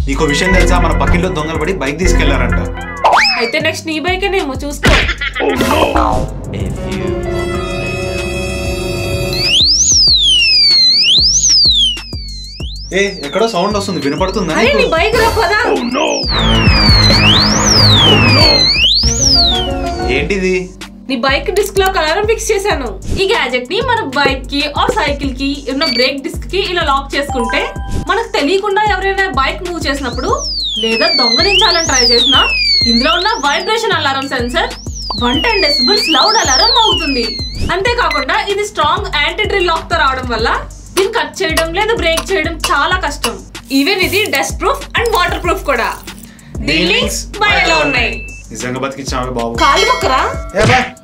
నీకు విషయం తెలుసా మన పక్కింట్లో దొంగలు పడి బైక్ తీసుకెళ్లారంట అయితే నెక్స్ట్ నీ బైకేనేమో చూసుకో A few moments later. ఏ ఎక్కడో సౌండ్ వస్తుంది వినపడుతుందా అరే నీ నీకు? బైక్ రా పదా ఏంటిది నీ బైక్ డిస్క్ లో అలారం ఫిక్స్ చేశాను ఈ గ్యాజెట్ ని మన బైక్ కి ఆర్ సైకిల్ కి ఉన్న బ్రేక్ డిస్క్ కి ఇలా లాక్ చేసుకుంటే మనకు తెలియకుండా ఎవరైనా బైక్ మూవ్ చేసినప్పుడు లేదా దొంగలించాలని ట్రై చేసినా ఇందులో ఉన్న vibration alarm sensor one ten decibels loud alarm అవుతుంది అంతేకాకుండా ఇది స్ట్రాంగ్ యాంటీ డ్రిల్ లాక్ తో రావడం వల్ల దీన్ని కట్ చేయడం లేదా బ్రేక్ చేయడం చాలా కష్టం ఈవెన్ ఇది dust proof and water proof కూడా దీని లింక్స్ బయటలో ఉన్నాయి నిజంగా బతికించావే బాబు కాలు మొక్కరా ఏ బా